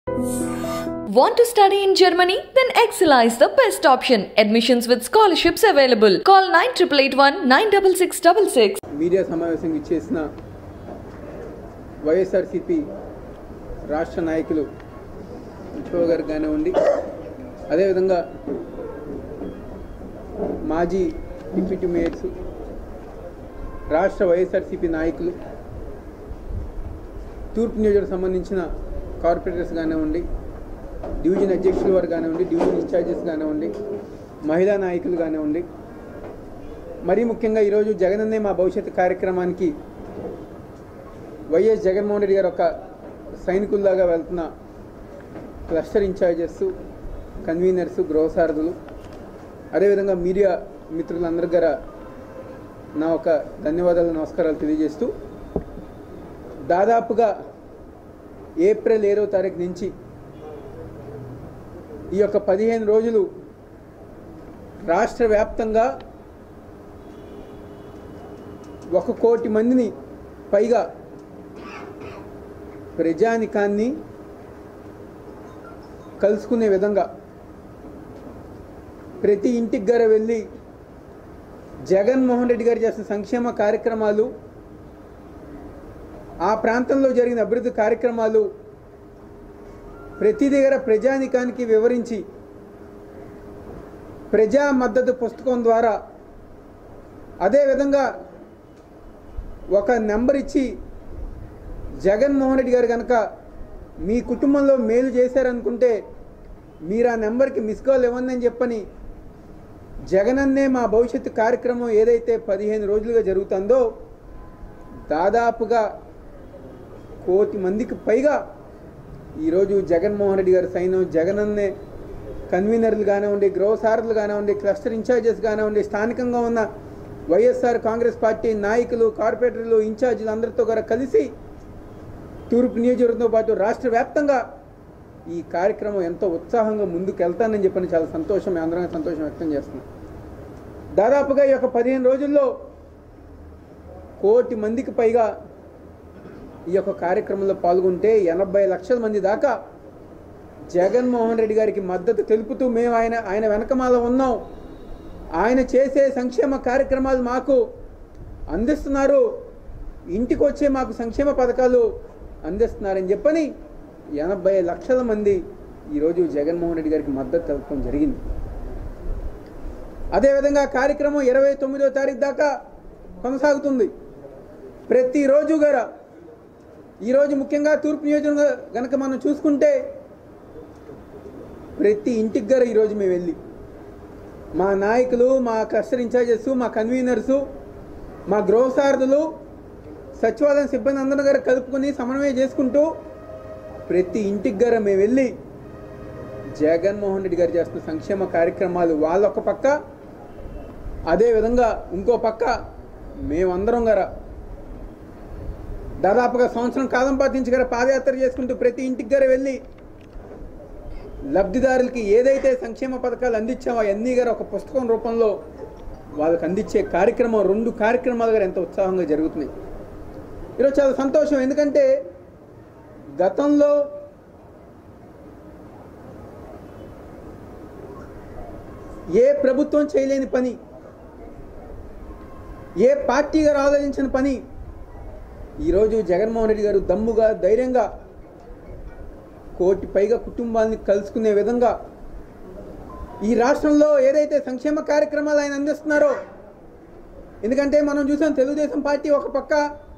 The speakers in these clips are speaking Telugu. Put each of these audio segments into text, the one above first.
Want to study in Germany? Then Excella is the best option. Admissions with scholarships available. Call 9881 96666. Media సమావేశం ఇచ్చేసిన వైఎస్ఆర్సిపి రాష్ట్ర నాయకులు విఠో గారు కానివ్వండి అదేవిధంగా మాజీ డిప్యూటీ మేయర్స్ రాష్ట్ర వైఎస్ఆర్సిపి నాయకులు తూర్పు నియోజకవర్గం సంబంధించిన కార్పొరేటర్స్ కానివ్వండి డివిజన్ అధ్యక్షుల వారు కానివ్వండి డివిజన్ ఇన్ఛార్జెస్ కానివ్వండి మహిళా నాయకులు కానివ్వండి మరీ ముఖ్యంగా ఈరోజు జగనన్నే మా భవిష్యత్తు కార్యక్రమానికి వైఎస్ జగన్మోహన్ రెడ్డి గారు ఒక సైనికుల్లాగా వెళ్తున్న క్లస్టర్ ఇన్ఛార్జెస్ కన్వీనర్స్ గృహసారథులు అదేవిధంగా మీడియా మిత్రులందరి దగ్గర నా ఒక ధన్యవాదాలు నమస్కారాలు తెలియజేస్తూ దాదాపుగా ఏప్రిల్ ఏడవ తారీఖు నుంచి ఈ యొక్క పదిహేను రోజులు రాష్ట్ర వ్యాప్తంగా ఒక కోటి మందిని పైగా ప్రజానికాన్ని కలుసుకునే విధంగా ప్రతి ఇంటికి గారు వెళ్ళి జగన్మోహన్ రెడ్డి గారు చేసిన సంక్షేమ కార్యక్రమాలు ఆ ప్రాంతంలో జరిగిన అభివృద్ధి కార్యక్రమాలు ప్రతి దగ్గర ప్రజానికానికి వివరించి ప్రజా మద్దతు పుస్తకం ద్వారా అదేవిధంగా ఒక నెంబర్ ఇచ్చి జగన్మోహన్ రెడ్డి గారు కనుక మీ కుటుంబంలో మేలు చేశారనుకుంటే మీరు ఆ నెంబర్కి మిస్ కాల్ ఇవ్వండి అని చెప్పని జగనన్నే మా భవిష్యత్తు కార్యక్రమం ఏదైతే పదిహేను రోజులుగా జరుగుతుందో దాదాపుగా కోటి మందికి పైగా ఈరోజు జగన్మోహన్ రెడ్డి గారి సైన్యం జగనన్నే కన్వీనర్లు కానివ్వండి గృహసారథులు కానివ్వండి క్లస్టర్ ఇన్ఛార్జెస్ కానివ్వండి స్థానికంగా ఉన్న వైఎస్ఆర్ కాంగ్రెస్ పార్టీ నాయకులు కార్పొరేటర్లు ఇన్ఛార్జీలు అందరితో కూడా కలిసి తూర్పు నియోజకవర్గంతో పాటు రాష్ట్ర వ్యాప్తంగా ఈ కార్యక్రమం ఎంతో ఉత్సాహంగా ముందుకు వెళ్తానని చెప్పని చాలా సంతోషం మేము అందరం సంతోషం వ్యక్తం చేస్తున్నాం దాదాపుగా ఈ యొక్క పదిహేను రోజుల్లో కోటి మందికి పైగా ఈ యొక్క కార్యక్రమంలో పాల్గొంటే ఎనభై లక్షల మంది దాకా జగన్మోహన్ రెడ్డి గారికి మద్దతు తెలుపుతూ మేము ఆయన ఆయన వెనకమాల ఉన్నాం ఆయన చేసే సంక్షేమ కార్యక్రమాలు మాకు అందిస్తున్నారు ఇంటికి వచ్చే మాకు సంక్షేమ పథకాలు అందిస్తున్నారని చెప్పని ఎనభై లక్షల మంది ఈరోజు జగన్మోహన్ రెడ్డి గారికి మద్దతు తెలపడం జరిగింది అదేవిధంగా కార్యక్రమం ఇరవై తొమ్మిదో తారీఖు దాకా కొనసాగుతుంది ప్రతిరోజు గారా ఈరోజు ముఖ్యంగా తూర్పు నియోజకవర్గం కనుక మనం చూసుకుంటే ప్రతి ఇంటికి గారు ఈరోజు మేము వెళ్ళి మా నాయకులు మా క్లస్టర్ ఇన్ఛార్జెస్ మా కన్వీనర్సు మా గృహసారథులు సచివాలయం సిబ్బంది అందరి గారు కలుపుకొని సమన్వయం చేసుకుంటూ ప్రతి ఇంటికి గారు మేము వెళ్ళి జగన్మోహన్ రెడ్డి గారు చేస్తున్న సంక్షేమ కార్యక్రమాలు వాళ్ళొక పక్క అదేవిధంగా ఇంకో పక్క మేమందరం గారా దాదాపుగా సంవత్సరం కాలం పాటించి గారు పాదయాత్ర చేసుకుంటూ ప్రతి ఇంటికి గారు వెళ్ళి లబ్ధిదారులకి ఏదైతే సంక్షేమ పథకాలు అందించామో అవన్నీ గారు ఒక పుస్తకం రూపంలో వాళ్ళకి అందించే కార్యక్రమం రెండు కార్యక్రమాలు గారు ఎంత ఉత్సాహంగా జరుగుతున్నాయి ఈరోజు చాలా సంతోషం ఎందుకంటే గతంలో ఏ ప్రభుత్వం చేయలేని పని ఏ పార్టీ గారు ఆలోచించిన పని ఈరోజు జగన్మోహన్ రెడ్డి గారు దమ్ముగా ధైర్యంగా కోటి పైగా కుటుంబాలని కలుసుకునే విధంగా ఈ రాష్ట్రంలో ఏదైతే సంక్షేమ కార్యక్రమాలు ఆయన అందిస్తున్నారో ఎందుకంటే మనం చూసాం తెలుగుదేశం పార్టీ ఒక పక్క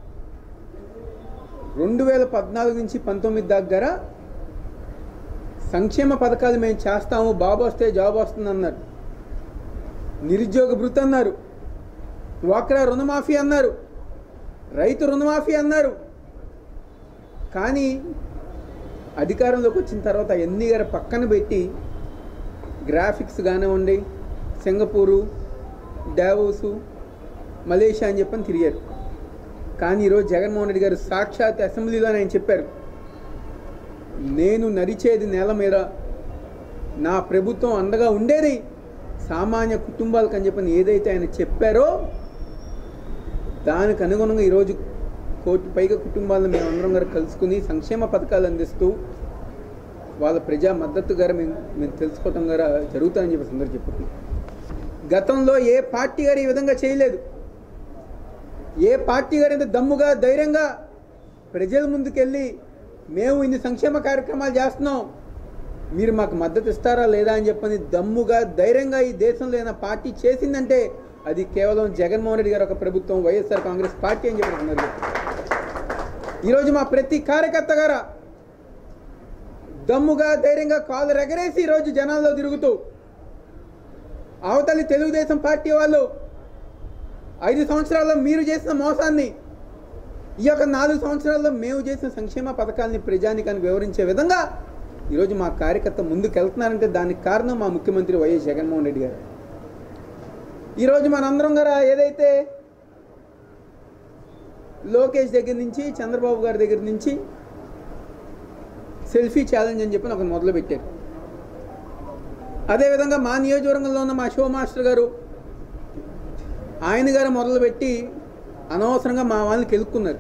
రెండు వేల పద్నాలుగు నుంచి పంతొమ్మిది దగ్గర సంక్షేమ పథకాలు మేము చేస్తాము బాబు వస్తే జాబ్ వస్తుంది అన్నారు నిరుద్యోగ భృతి అన్నారు డ్వాక్రా రుణమాఫీ అన్నారు రైతు రుణమాఫీ అన్నారు కానీ అధికారంలోకి వచ్చిన తర్వాత ఎన్ని గారు పక్కన పెట్టి గ్రాఫిక్స్ కానివ్వండి సింగపూరు డావోసు మలేషియా అని చెప్పని తిరిగారు కానీ ఈరోజు జగన్మోహన్ రెడ్డి గారు సాక్షాత్ అసెంబ్లీలో ఆయన చెప్పారు నేను నరిచేది నేల మీద నా ప్రభుత్వం అండగా ఉండేది సామాన్య కుటుంబాలకు అని చెప్పని ఏదైతే ఆయన చెప్పారో దానికి అనుగుణంగా ఈరోజు కోటి పైగా కుటుంబాలను మేమందరం గారు కలుసుకుని సంక్షేమ పథకాలు అందిస్తూ వాళ్ళ ప్రజా మద్దతు గారు మేము మేము తెలుసుకోవటం గారు జరుగుతుందని చెప్పేసి అందరూ చెప్పుకుంటున్నాం గతంలో ఏ పార్టీ గారు ఈ విధంగా చేయలేదు ఏ పార్టీ గారు ఇంత దమ్ముగా ధైర్యంగా ప్రజల ముందుకెళ్ళి మేము ఇన్ని సంక్షేమ కార్యక్రమాలు చేస్తున్నాం మీరు మాకు మద్దతు ఇస్తారా లేదా అని చెప్పని దమ్ముగా ధైర్యంగా ఈ దేశంలో ఏదైనా పార్టీ చేసిందంటే అది కేవలం జగన్మోహన్ రెడ్డి గారు ఒక ప్రభుత్వం వైఎస్ఆర్ కాంగ్రెస్ పార్టీ అని చెప్పి అందరూ చెప్తున్నారు. ఈరోజు మా ప్రతి కార్యకర్త గారు దమ్ముగా ధైర్యంగా కాళ్ళు ఎగరేసి ఈరోజు జనాల్లో తిరుగుతూ అవతలి తెలుగుదేశం పార్టీ వాళ్ళు ఐదు సంవత్సరాల్లో మీరు చేసిన మోసాన్ని ఈ యొక్క నాలుగు సంవత్సరాల్లో మేము చేసిన సంక్షేమ పథకాలని ప్రజానికానికి వివరించే విధంగా ఈరోజు మా కార్యకర్త ముందుకు వెళ్తున్నారంటే దానికి కారణం మా ముఖ్యమంత్రి వైఎస్ జగన్మోహన్ రెడ్డి గారు ఈరోజు మనందరం గారు ఏదైతే లోకేష్ దగ్గర నుంచి చంద్రబాబు గారి దగ్గర నుంచి సెల్ఫీ ఛాలెంజ్ అని చెప్పి ఒకటి మొదలు పెట్టారు అదేవిధంగా మా నియోజకవర్గంలో ఉన్న మా షో మాస్టర్ గారు ఆయన గారు మొదలుపెట్టి అనవసరంగా మా వాళ్ళని కెలుక్కున్నారు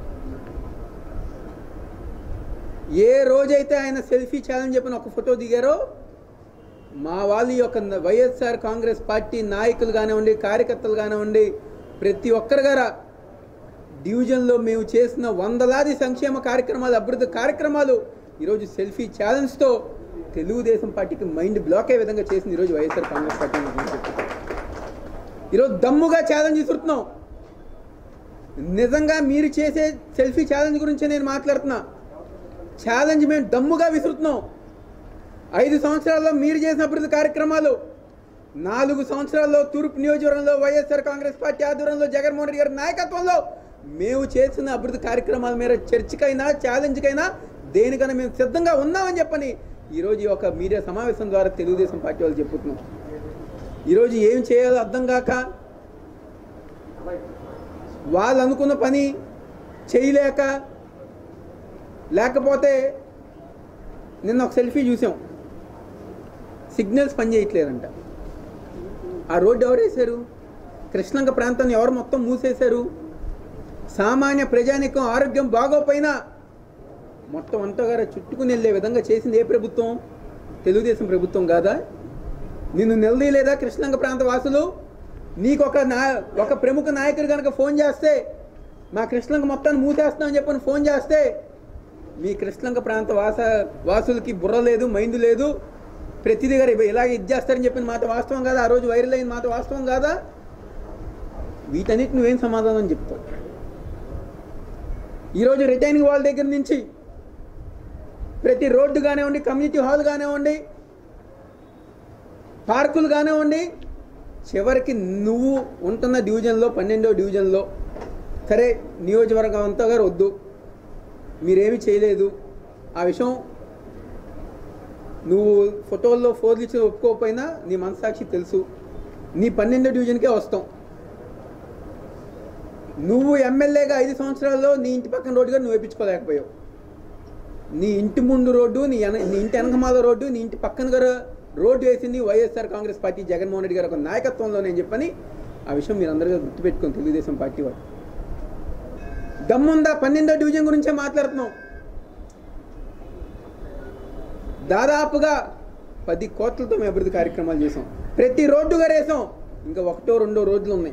ఏ రోజైతే ఆయన సెల్ఫీ ఛాలెంజ్ చెప్పిన ఒక ఫోటో దిగారో మా వాళ్ళ యొక్క వైఎస్ఆర్ కాంగ్రెస్ పార్టీ నాయకులు కానివ్వండి కార్యకర్తలు కానివ్వండి ప్రతి ఒక్కరి గార డివిజన్లో మేము చేసిన వందలాది సంక్షేమ కార్యక్రమాలు అభివృద్ధి కార్యక్రమాలు ఈరోజు సెల్ఫీ ఛాలెంజ్తో తెలుగుదేశం పార్టీకి మైండ్ బ్లాక్ అయ్యే విధంగా చేసింది ఈరోజు వైఎస్ఆర్ కాంగ్రెస్ పార్టీ అని నేను చెప్తున్నాను. ఈరోజు దమ్ముగా ఛాలెంజ్ ఇస్తున్నాం నిజంగా మీరు చేసే సెల్ఫీ ఛాలెంజ్ గురించి నేను మాట్లాడుతున్నా ఛాలెంజ్ మేము దమ్ముగా విసురుతున్నాం ఐదు సంవత్సరాల్లో మీరు చేసిన అభివృద్ధి కార్యక్రమాలు నాలుగు సంవత్సరాల్లో తూర్పు నియోజకవర్గంలో వైఎస్ఆర్ కాంగ్రెస్ పార్టీ ఆధ్వర్యంలో జగన్మోహన్ రెడ్డి గారి నాయకత్వంలో మేము చేసిన అభివృద్ధి కార్యక్రమాల మీద చర్చకైనా ఛాలెంజ్కైనా దేనికైనా మేము సిద్ధంగా ఉన్నామని చెప్పని ఈరోజు ఈ ఒక మీడియా సమావేశం ద్వారా తెలుగుదేశం పార్టీ వాళ్ళు చెప్పుతున్నాం ఈరోజు ఏం చేయాలో అర్థం కాక వాళ్ళు అనుకున్న పని చేయలేక లేకపోతే నిన్న ఒక సెల్ఫీ చూసాం సిగ్నల్స్ పనిచేయట్లేదంట ఆ రోడ్డు ఎవరు వేశారు కృష్ణంక ప్రాంతాన్ని ఎవరు మొత్తం మూసేశారు సామాన్య ప్రజానికం ఆరోగ్యం బాగోపోయినా మొత్తం అంతా గారు చుట్టుకుని వెళ్ళే విధంగా చేసింది ఏ ప్రభుత్వం తెలుగుదేశం ప్రభుత్వం కాదా నిన్ను నిలదీయలేదా కృష్ణంగ ప్రాంత వాసులు నీకు ఒక నా ఒక ప్రముఖ నాయకుడు కనుక ఫోన్ చేస్తే మా కృష్ణంగ మొత్తాన్ని మూసేస్తున్నామని చెప్పని ఫోన్ చేస్తే మీ కృష్ణంగ ప్రాంత వాస వాసులకి బుర్ర లేదు మైండ్ లేదు ప్రతిదీ గారు ఇలాగ ఇది చేస్తారని చెప్పిన మాట వాస్తవం కాదా ఆ రోజు వైరల్ అయిన మాట వాస్తవం కాదా వీటన్నిటి నువ్వేం సమాధానం చెప్తావు ఈరోజు రిటైనింగ్ వాళ్ళ దగ్గర నుంచి ప్రతి రోడ్డు కానివ్వండి కమ్యూనిటీ హాల్ కానివ్వండి పార్కులు కానివ్వండి చివరికి నువ్వు ఉంటున్న డివిజన్లో పన్నెండో డివిజన్లో సరే నియోజకవర్గం అంతా గారు వద్దు మీరేమి చేయలేదు ఆ విషయం నువ్వు ఫోటోల్లో ఫోర్లు ఇచ్చి ఒప్పుకోకపోయినా నీ మనసాక్షి తెలుసు నీ పన్నెండో డివిజన్కే వస్తాం నువ్వు ఎమ్మెల్యేగా ఐదు సంవత్సరాల్లో నీ ఇంటి పక్కన రోడ్డు కూడా నువ్వు వేయించుకోలేకపోయావు నీ ఇంటి ముందు రోడ్డు నీ ఎన నీ ఇంటి వెనకమాల రోడ్డు నీ ఇంటి పక్కన గారు రోడ్డు వేసింది వైఎస్ఆర్ కాంగ్రెస్ పార్టీ జగన్మోహన్ రెడ్డి గారు ఒక నాయకత్వంలో నేను చెప్పని ఆ విషయం మీరు అందరిగా గుర్తుపెట్టుకోండి తెలుగుదేశం పార్టీ వారు దమ్ముందా పన్నెండో డివిజన్ గురించే మాట్లాడుతున్నాం దాదాపుగా పది కోట్లతో మేము అభివృద్ధి కార్యక్రమాలు చేసాం ప్రతి రోడ్డు వేసాం ఇంకా ఒకటో రెండో రోడ్లు ఉన్నాయి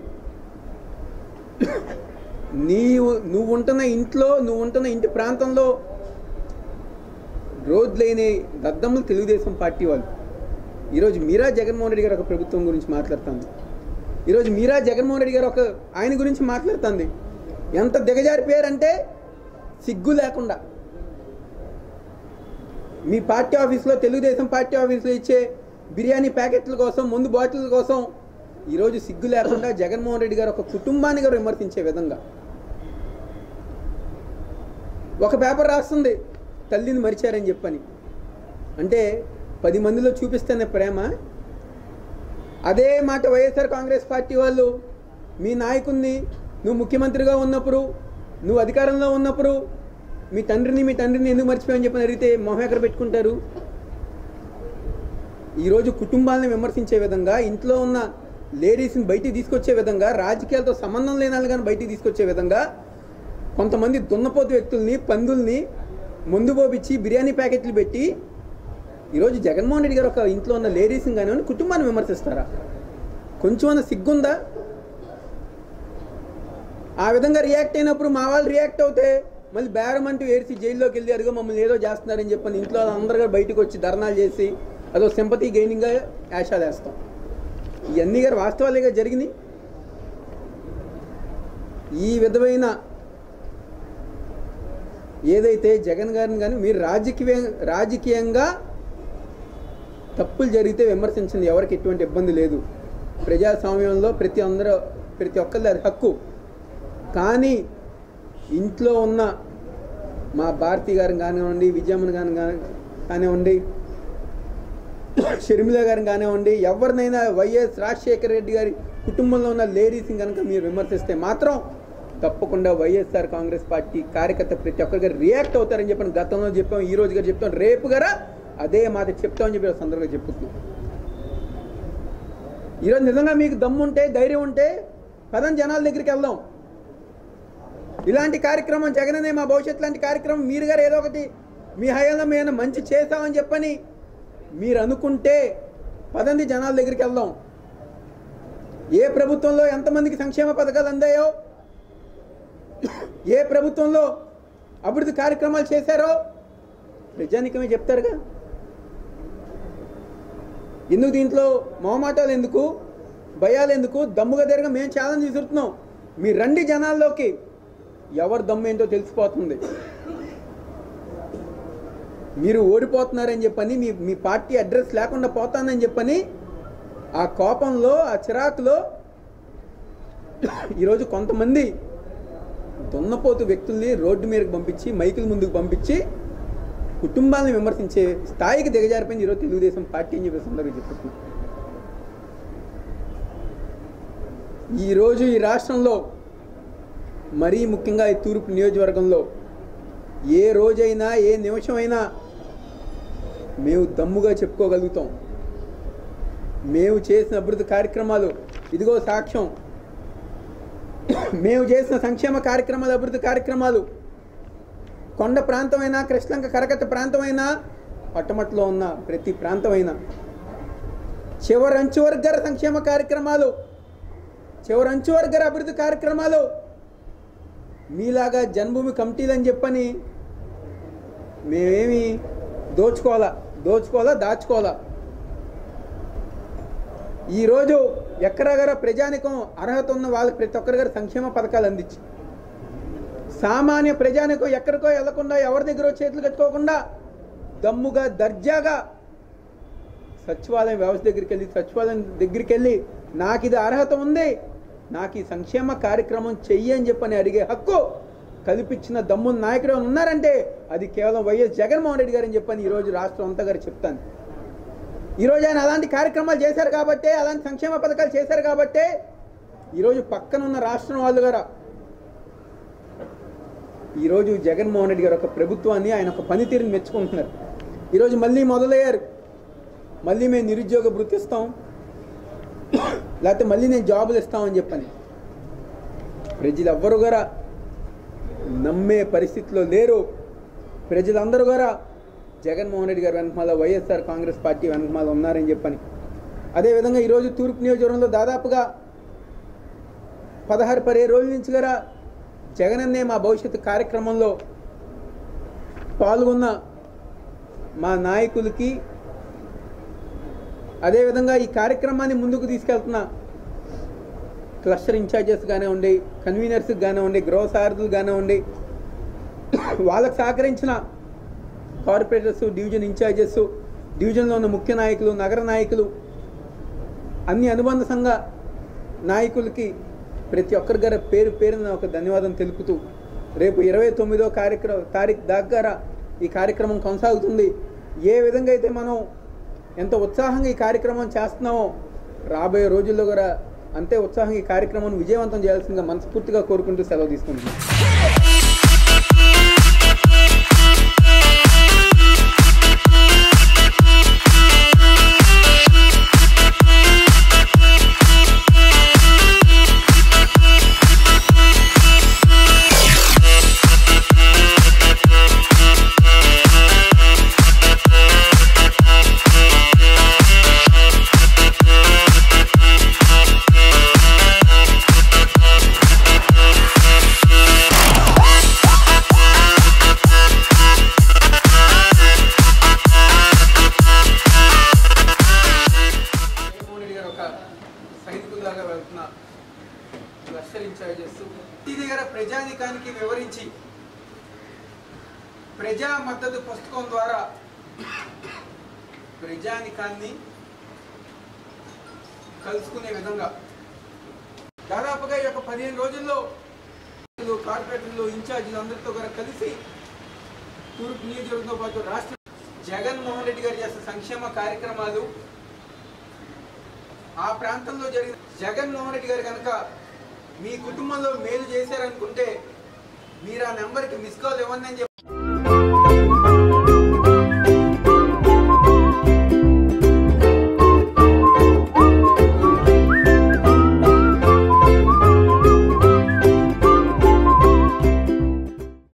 నీవు నువ్వు ఉంటున్న ఇంట్లో నువ్వు ఉంటున్న ఇంటి ప్రాంతంలో రోడ్ లేని దద్దమ్మలు తెలుగుదేశం పార్టీ వాళ్ళు ఈరోజు మీరా జగన్మోహన్ రెడ్డి గారు ఒక ప్రభుత్వం గురించి మాట్లాడుతుంది ఈరోజు మీరా జగన్మోహన్ రెడ్డి గారు ఒక ఆయన గురించి మాట్లాడుతుంది ఎంత దిగజారిపోయారంటే సిగ్గు లేకుండా మీ పార్టీ ఆఫీస్లో తెలుగుదేశం పార్టీ ఆఫీస్లో ఇచ్చే బిర్యానీ ప్యాకెట్ల కోసం ముందు బాటిల్ కోసం ఈరోజు సిగ్గు లేకుండా జగన్మోహన్ రెడ్డి గారు ఒక కుటుంబాన్ని గారు విమర్శించే విధంగా ఒక పేపర్ రాస్తుంది తల్లిని మరిచారని చెప్పని అంటే పది మందిలో చూపిస్తేనే ప్రేమ అదే మాట వైఎస్ఆర్ కాంగ్రెస్ పార్టీ వాళ్ళు మీ నాయకుడిని నువ్వు ముఖ్యమంత్రిగా ఉన్నప్పుడు నువ్వు అధికారంలో ఉన్నప్పుడు మీ తండ్రిని మీ తండ్రిని ఎందుకు మర్చిపోయావని చెప్పని అడిగితే మొహం ఎక్కడ పెట్టుకుంటారు ఈరోజు కుటుంబాలను విమర్శించే విధంగా ఇంట్లో ఉన్న లేడీస్ని బయటికి తీసుకొచ్చే విధంగా రాజకీయాలతో సంబంధం లేని వాళ్ళు కానీ బయటికి తీసుకొచ్చే విధంగా కొంతమంది దున్నపోతు వ్యక్తుల్ని పందుల్ని ముందు పోపించి బిర్యానీ ప్యాకెట్లు పెట్టి ఈరోజు జగన్మోహన్ రెడ్డి గారు ఒక ఇంట్లో ఉన్న లేడీస్ని కానివ్వండి కుటుంబాన్ని విమర్శిస్తారా కొంచెం అన్న సిగ్గుందా ఆ విధంగా రియాక్ట్ అయినప్పుడు మా వాళ్ళు రియాక్ట్ అవుతే మళ్ళీ బేరం అంటూ ఏడ్చి జైల్లోకి వెళ్ళి అదిగో మమ్మల్ని ఏదో చేస్తున్నారని చెప్పని ఇంట్లో అందరూ బయటకు వచ్చి ధర్నాలు చేసి అదో సింపతి గెయినింగ్గా యాషాలు వేస్తాం ఇవన్నీ గారు వాస్తవాలుగా జరిగినాయి ఈ విధమైన ఏదైతే జగన్ గారిని కానీ మీరు రాజకీయ రాజకీయంగా తప్పులు జరిగితే విమర్శించండి ఎవరికి ఎటువంటి ఇబ్బంది లేదు ప్రజాస్వామ్యంలో ప్రతి అందరూ ప్రతి ఒక్కరిది అది హక్కు కానీ ఇంట్లో ఉన్న మా భారతి గారిని కానివ్వండి విజయమ్మని గాని కాని- కానివ్వండి షర్మిల గారిని కానివ్వండి ఎవరినైనా వైఎస్ రాజశేఖర రెడ్డి గారి కుటుంబంలో ఉన్న లేడీస్ని కనుక మీరు విమర్శిస్తే మాత్రం తప్పకుండా వైఎస్ఆర్ కాంగ్రెస్ పార్టీ కార్యకర్త ప్రతి ఒక్కరికి రియాక్ట్ అవుతారని చెప్పి గతంలో చెప్పాం ఈ రోజు గారు చెప్తాం రేపు గారా అదే మాట చెప్తామని చెప్పి సందర్భంగా చెప్పుతున్నాం ఈరోజు నిజంగా మీకు దమ్ముంటే ధైర్యం ఉంటే పదం జనాల దగ్గరికి వెళ్దాం ఇలాంటి కార్యక్రమం జగననే మా భవిష్యత్ లాంటి కార్యక్రమం మీరు గారు ఏదో ఒకటి మీ హయాంలో మేము మంచి చేస్తామని చెప్పని మీరు అనుకుంటే పదండి జనాల దగ్గరికి వెళ్దాం ఏ ప్రభుత్వంలో ఎంతమందికి సంక్షేమ పథకాలు అందాయో ఏ ప్రభుత్వంలో అభివృద్ధి కార్యక్రమాలు చేశారో ప్రజానికమే చెప్తారుగా ఎందుకు దీంట్లో మొహమాటాలు ఎందుకు భయాలు ఎందుకు దమ్ముగా తిరగ మేము ఛాలెంజ్ విసురుతున్నాం మీ రండి జనాల్లోకి ఎవరు దమ్ము ఏంటో తెలిసిపోతుంది మీరు ఓడిపోతున్నారని చెప్పని మీ మీ పార్టీ అడ్రస్ లేకుండా పోతానని చెప్పని ఆ కోపంలో ఆ చిరాకులో ఈరోజు కొంతమంది దున్నపోతు వ్యక్తుల్ని రోడ్డు మీదకి పంపించి మైకుల ముందుకు పంపించి కుటుంబాలను విమర్శించే స్థాయికి దిగజారిపోయింది ఈరోజు తెలుగుదేశం పార్టీ అని చెప్పేసి అందరికీ చెప్పుతున్నాం ఈరోజు ఈ రాష్ట్రంలో మరీ ముఖ్యంగా ఈ తూర్పు నియోజకవర్గంలో ఏ రోజైనా ఏ నిమిషమైనా మేము దమ్ముగా చెప్పుకోగలుగుతాం మేము చేసిన అభివృద్ధి కార్యక్రమాలు ఇదిగో సాక్ష్యం మేము చేసిన సంక్షేమ కార్యక్రమాలు అభివృద్ధి కార్యక్రమాలు కొండ ప్రాంతమైనా కృష్ణంక కరకట్ట ప్రాంతమైనా పట్టమట్లో ఉన్న ప్రతి ప్రాంతమైనా చివరంచు వర్గర సంక్షేమ కార్యక్రమాలు చివరంచు వర్గర అభివృద్ధి కార్యక్రమాలు మీలాగా జన్మభూమి కమిటీలు అని చెప్పని మేమేమి దోచుకోవాలా దోచుకోవాలా దాచుకోవాలా ఈరోజు ఎక్కడగర ప్రజానికం అర్హత ఉన్న వాళ్ళకి ప్రతి ఒక్కరి గారు సంక్షేమ పథకాలు అందించి సామాన్య ప్రజానికం ఎక్కడికో వెళ్లకుండా ఎవరి దగ్గర చేతులు కట్టుకోకుండా దమ్ముగా దర్జాగా సచివాలయం వ్యవస్థ దగ్గరికి వెళ్ళి సచివాలయం దగ్గరికి వెళ్ళి నాకు ఇది అర్హత ఉంది నాకు ఈ సంక్షేమ కార్యక్రమం చెయ్యి అని చెప్పని అడిగే హక్కు కల్పించిన దమ్మున్న నాయకుడు ఎవరైనా ఉన్నారంటే అది కేవలం వైఎస్ జగన్మోహన్ రెడ్డి గారు అని చెప్పని ఈరోజు రాష్ట్రం అంతా గారు చెప్తాను ఈరోజు ఆయన అలాంటి కార్యక్రమాలు చేశారు కాబట్టే అలాంటి సంక్షేమ పథకాలు చేశారు కాబట్టే ఈరోజు పక్కన ఉన్న రాష్ట్రం వాళ్ళు గారా ఈరోజు జగన్మోహన్ రెడ్డి గారు ఒక ప్రభుత్వాన్ని ఆయన ఒక పనితీరుని మెచ్చుకుంటున్నారు ఈరోజు మళ్ళీ మొదలయ్యారు మళ్ళీ మేము నిరుద్యోగ భృతి ఇస్తాం లేకపోతే మళ్ళీ నేను జాబులు ఇస్తామని చెప్పని ప్రజలు ఎవ్వరు కూడా నమ్మే పరిస్థితిలో లేరు ప్రజలందరూ కూడా జగన్మోహన్ రెడ్డి గారు వెనకమాల వైఎస్ఆర్ కాంగ్రెస్ పార్టీ వెనకమాల ఉన్నారని చెప్పని అదేవిధంగా ఈరోజు తూర్పు నియోజకవర్గంలో దాదాపుగా పదహారు పదిహేను రోజుల నుంచి కూడా జగనన్నే మా భవిష్యత్తు కార్యక్రమంలో పాల్గొన్న మా నాయకులకి అదేవిధంగా ఈ కార్యక్రమాన్ని ముందుకు తీసుకెళ్తున్న క్లస్టర్ ఇన్ఛార్జెస్ కానివ్వండి కన్వీనర్స్ కానివ్వండి గృహ సారథులు కానివ్వండి వాళ్ళకు సహకరించిన కార్పొరేటర్స్ డివిజన్ ఇన్ఛార్జెస్ డివిజన్లో ఉన్న ముఖ్య నాయకులు నగర నాయకులు అన్ని అనుబంధ సంఘ నాయకులకి ప్రతి ఒక్కరి గారి పేరు పేరున ఒక ధన్యవాదం తెలుపుతూ రేపు ఇరవై తొమ్మిదో కార్యక్రమం తారీఖు దగ్గర ఈ కార్యక్రమం కొనసాగుతుంది ఏ విధంగా అయితే మనం ఎంత ఉత్సాహంగా ఈ కార్యక్రమం చేస్తున్నామో రాబోయే రోజుల్లో కూడా అంతే ఉత్సాహంగా ఈ కార్యక్రమాన్ని విజయవంతం చేయాల్సిందిగా మనస్ఫూర్తిగా కోరుకుంటూ సెలవు తీసుకుంటున్నాం ప్రజా మద్దతు పుస్తకం ద్వారా ప్రజానికాన్ని కలుసుకునే విధంగా దాదాపుగా ఈ యొక్క పదిహేను రోజుల్లో కార్పొరేటర్లు ఇన్ఛార్జీలు అందరితో కూడా కలిసి తూర్పు నియోజకవర్గంతో పాటు రాష్ట్ర జగన్మోహన్ రెడ్డి గారు చేసిన సంక్షేమ కార్యక్రమాలు ఆ ప్రాంతంలో జరిగిన జగన్మోహన్ రెడ్డి గారు కనుక మీ కుటుంబంలో మేలు చేశారనుకుంటే మీరు ఆ నెంబర్కి మిస్ కాల్ ఇవ్వండి అని చెప్పి